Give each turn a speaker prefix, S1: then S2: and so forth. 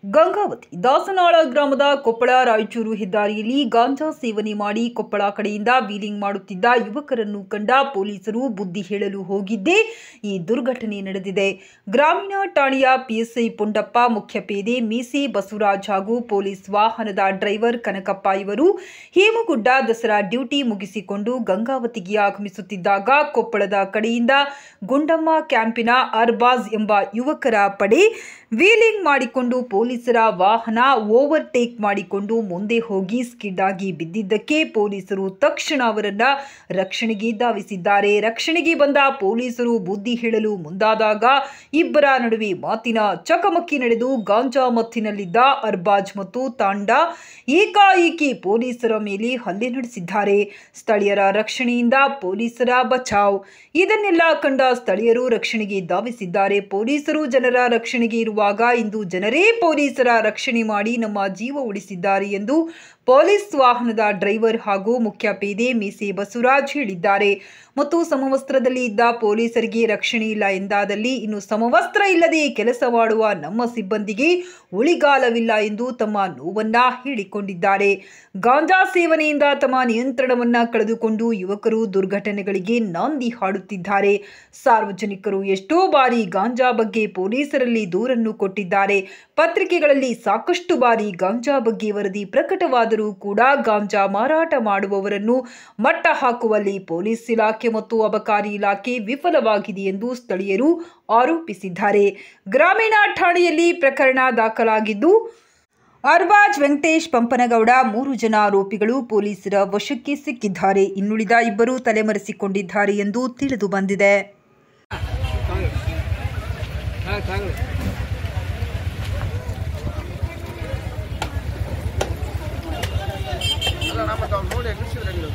S1: ಗಂಗಾವತಿ ದಾಸನಾಳ ಗ್ರಾಮದ ಕೊಪ್ಪಳ ರಾಯಚೂರು ಹೆದ್ದಾರಿಯಲ್ಲಿ ಗಾಂಜಾ ಸೇವನೆ ಮಾಡಿ ಕೊಪ್ಪಳ ಕಡೆಯಿಂದ ವೀಲಿಂಗ್ ಮಾಡುತ್ತಿದ್ದ ಯುವಕರನ್ನು ಕಂಡ ಪೊಲೀಸರು ಬುದ್ಧಿ ಹೇಳಲು ಹೋಗಿದ್ದೇ ಈ ದುರ್ಘಟನೆ ನಡೆದಿದೆ ಗ್ರಾಮೀಣ ಠಾಣೆಯ ಪಿಎಸ್ಐ ಪುಂಡಪ್ಪ ಮುಖ್ಯ ಪೇದೆ ಮೀಸೆ ಬಸವರಾಜ್ ಹಾಗೂ ಪೊಲೀಸ್ ವಾಹನದ ಡ್ರೈವರ್ ಕನಕಪ್ಪ ಇವರು ಹೇಮಗುಡ್ಡ ದಸರಾ ಡ್ಯೂಟಿ ಮುಗಿಸಿಕೊಂಡು ಗಂಗಾವತಿಗೆ ಆಗಮಿಸುತ್ತಿದ್ದಾಗ ಕೊಪ್ಪಳದ ಕಡೆಯಿಂದ ಗುಂಡಮ್ಮ ಕ್ಯಾಂಪಿನ ಅರ್ಬಾಜ್ ಎಂಬ ಯುವಕರ ಪಡೆ ವೀಲಿಂಗ್ ಮಾಡಿಕೊಂಡು ಪೊಲೀಸರ ವಾಹನ ಓವರ್ಟೇಕ್ ಮಾಡಿಕೊಂಡು ಮುಂದೆ ಹೋಗಿ ಸ್ಕಿಡ್ ಆಗಿ ಬಿದ್ದಿದ್ದಕ್ಕೆ ಪೊಲೀಸರು ತಕ್ಷಣ ಅವರನ್ನ ರಕ್ಷಣೆಗೆ ಧಾವಿಸಿದ್ದಾರೆ ರಕ್ಷಣೆಗೆ ಬಂದ ಪೊಲೀಸರು ಬುದ್ಧಿ ಹೇಳಲು ಮುಂದಾದಾಗ ಇಬ್ಬರ ನಡುವೆ ಮಾತಿನ ಚಕಮಕಿ ನಡೆದು ಗಾಂಜಾ ಮತ್ತಿನಲ್ಲಿದ್ದ ಅರ್ಬಾಜ್ ಮತ್ತು ತಾಂಡ ಏಕಾಏಕಿ ಪೊಲೀಸರ ಮೇಲೆ ಹಲ್ಲೆ ನಡೆಸಿದ್ದಾರೆ ಸ್ಥಳೀಯರ ರಕ್ಷಣೆಯಿಂದ ಪೊಲೀಸರ ಬಚಾವ್ ಇದನ್ನೆಲ್ಲ ಕಂಡ ಸ್ಥಳೀಯರು ರಕ್ಷಣೆಗೆ ಧಾವಿಸಿದ್ದಾರೆ ಪೊಲೀಸರು ಜನರ ರಕ್ಷಣೆಗೆ ಇರುವಾಗ ಇಂದು ಜನರೇ ಪೊಲೀಸರ ರಕ್ಷಣೆ ಮಾಡಿ ನಮ್ಮ ಜೀವ ಉಳಿಸಿದ್ದಾರೆ ಎಂದು ಪೊಲೀಸ್ ವಾಹನದ ಡ್ರೈವರ್ ಹಾಗೂ ಮುಖ್ಯ ಪೇದೆ ಮೀಸೆ ಬಸವರಾಜ್ ಹೇಳಿದ್ದಾರೆ ಮತ್ತು ಸಮವಸ್ತ್ರದಲ್ಲಿ ಇದ್ದ ಪೊಲೀಸರಿಗೆ ರಕ್ಷಣೆ ಇಲ್ಲ ಎಂದಾದಲ್ಲಿ ಇನ್ನು ಸಮವಸ್ತ್ರ ಇಲ್ಲದೆ ಕೆಲಸ ಮಾಡುವ ನಮ್ಮ ಸಿಬ್ಬಂದಿಗೆ ಉಳಿಗಾಲವಿಲ್ಲ ಎಂದು ತಮ್ಮ ನೋವನ್ನ ಹೇಳಿಕೊಂಡಿದ್ದಾರೆ ಗಾಂಜಾ ಸೇವನೆಯಿಂದ ತಮ್ಮ ನಿಯಂತ್ರಣವನ್ನ ಕಳೆದುಕೊಂಡು ಯುವಕರು ದುರ್ಘಟನೆಗಳಿಗೆ ನಾಂದಿ ಹಾಡುತ್ತಿದ್ದಾರೆ ಸಾರ್ವಜನಿಕರು ಎಷ್ಟೋ ಬಾರಿ ಗಾಂಜಾ ಬಗ್ಗೆ ಪೊಲೀಸರಲ್ಲಿ ದೂರನ್ನು ಕೊಟ್ಟಿದ್ದಾರೆ ಪತ್ರಿಕೆಗಳಲ್ಲಿ ಸಾಕಷ್ಟು ಬಾರಿ ಗಾಂಜಾ ಬಗ್ಗೆ ವರದಿ ಪ್ರಕಟವಾದರೂ ಕೂಡ ಗಾಂಜಾ ಮಾರಾಟ ಮಾಡುವವರನ್ನು ಮಟ್ಟ ಹಾಕುವಲ್ಲಿ ಪೊಲೀಸ್ ಇಲಾಖೆ ಮತ್ತು ಅಬಕಾರಿ ಇಲಾಖೆ ವಿಫಲವಾಗಿದೆ ಎಂದು ಸ್ಥಳೀಯರು ಆರೋಪಿಸಿದ್ದಾರೆ ಗ್ರಾಮೀಣ ಠಾಣೆಯಲ್ಲಿ ಪ್ರಕರಣ ದಾಖಲಾಗಿದ್ದು ಅರ್ಬಾಜ್ ವೆಂಕಟೇಶ್ ಪಂಪನಗೌಡ ಮೂರು ಜನ ಆರೋಪಿಗಳು ಪೊಲೀಸರ ವಶಕ್ಕೆ ಸಿಕ್ಕಿದ್ದಾರೆ ಇನ್ನುಳಿದ ಇಬ್ಬರು ತಲೆಮರೆಸಿಕೊಂಡಿದ್ದಾರೆ ಎಂದು ತಿಳಿದು ಬಂದಿದೆ
S2: ಅಲ್ಲ ನಮ್ಮ ತಾವು ನೋಡಿ ಎಗ್ರಿಸಿದ್ರೆ ಹೆಂಗೆ